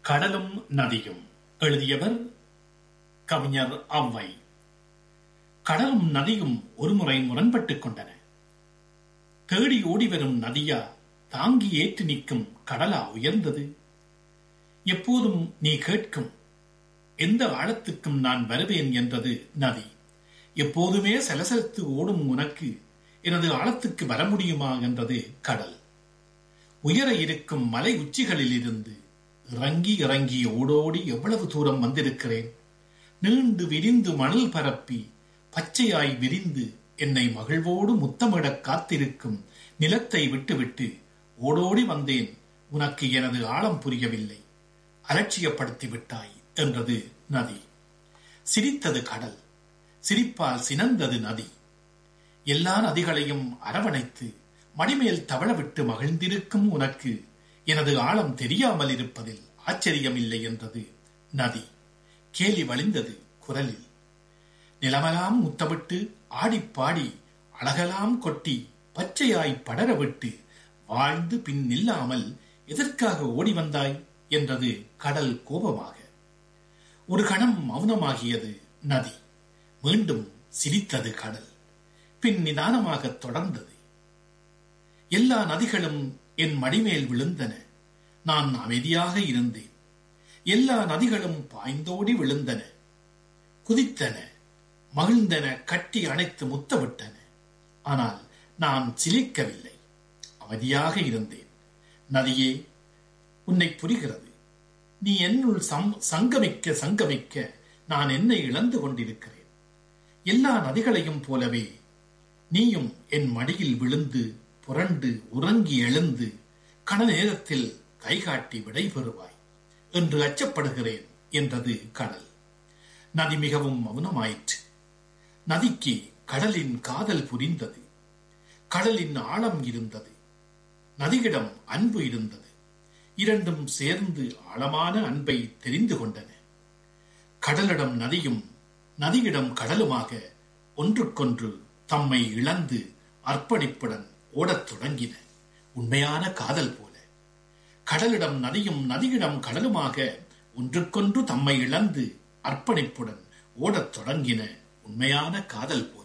கடலும் நதியும் எழுதியவர் கவிஞர் அவ்வை கடலும் நதியும் ஒருமுறை முரண்பட்டுக் கொண்டன தேடி ஓடி வரும் நதியா தாங்கி ஏற்று நிற்கும் கடலா உயர்ந்தது எப்போதும் நீ கேட்கும் எந்த ஆழத்துக்கும் நான் வருவேன் என்றது நதி எப்போதுமே சலசலத்து ஓடும் உனக்கு எனது ஆழத்துக்கு வர முடியுமா என்றது கடல் உயர இருக்கும் மலை உச்சிகளில் இருந்து இறங்கி இறங்கி ஓடோடி எவ்வளவு தூரம் வந்திருக்கிறேன் நீண்டு விரிந்து மணல் பரப்பி பச்சையாய் விரிந்து என்னை மகிழ்வோடு முத்தமிடக் காத்திருக்கும் நிலத்தை விட்டுவிட்டு ஓடோடி வந்தேன் உனக்கு எனது ஆழம் புரியவில்லை அலட்சியப்படுத்தி விட்டாய் என்றது நதி சிரித்தது கடல் சிரிப்பால் சினந்தது நதி எல்லா நதிகளையும் அரவணைத்து மடிமேல் தவழவிட்டு மகிழ்ந்திருக்கும் உனக்கு எனது ஆழம் தெரியாமல் இருப்பதில் ஆச்சரியமில்லை என்றது நதி கேலி வழிந்தது குரலில் நிலமெல்லாம் முத்தமிட்டு ஆடிப்பாடி அழகெல்லாம் கொட்டி பச்சையாய் படர விட்டு வாழ்ந்து பின் நில்லாமல் எதற்காக ஓடி வந்தாய் என்றது கடல் கோபமாக ஒரு கணம் மௌனமாகியது நதி மீண்டும் சிரித்தது கடல் பின் நிதானமாக தொடர்ந்தது எல்லா நதிகளும் என் மடிமேல் விழுந்தன நான் அமைதியாக இருந்தேன் எல்லா நதிகளும் பாய்ந்தோடி விழுந்தன குதித்தன மகிழ்ந்தன கட்டி அணைத்து முத்தமிட்டன ஆனால் நான் சிலிக்கவில்லை அமைதியாக இருந்தேன் நதியே உன்னை புரிகிறது நீ என்னுள் சம் சங்கமிக்க சங்கமிக்க நான் என்னை இழந்து கொண்டிருக்கிறேன் எல்லா நதிகளையும் போலவே நீயும் என் மடியில் விழுந்து புரண்டு உறங்கி எழுந்து கண நேரத்தில் கைகாட்டி விடை பெறுவாய் என்று அச்சப்படுகிறேன் என்றது கடல் நதி மிகவும் மௌனமாயிற்று நதிக்கு கடலின் காதல் புரிந்தது கடலின் ஆழம் இருந்தது நதியிடம் அன்பு இருந்தது இரண்டும் சேர்ந்து ஆழமான அன்பை தெரிந்து கொண்டன கடலிடம் நதியும் நதியிடம் கடலுமாக ஒன்றுக்கொன்று தம்மை இழந்து அர்ப்பணிப்புடன் ஓடத் தொடங்கின உண்மையான காதல் போல கடலிடம் நதியும் நதியிடம் கடலுமாக ஒன்றுக்கொன்று தம்மை இழந்து அர்ப்பணிப்புடன் ஓடத் தொடங்கின உண்மையான காதல் போல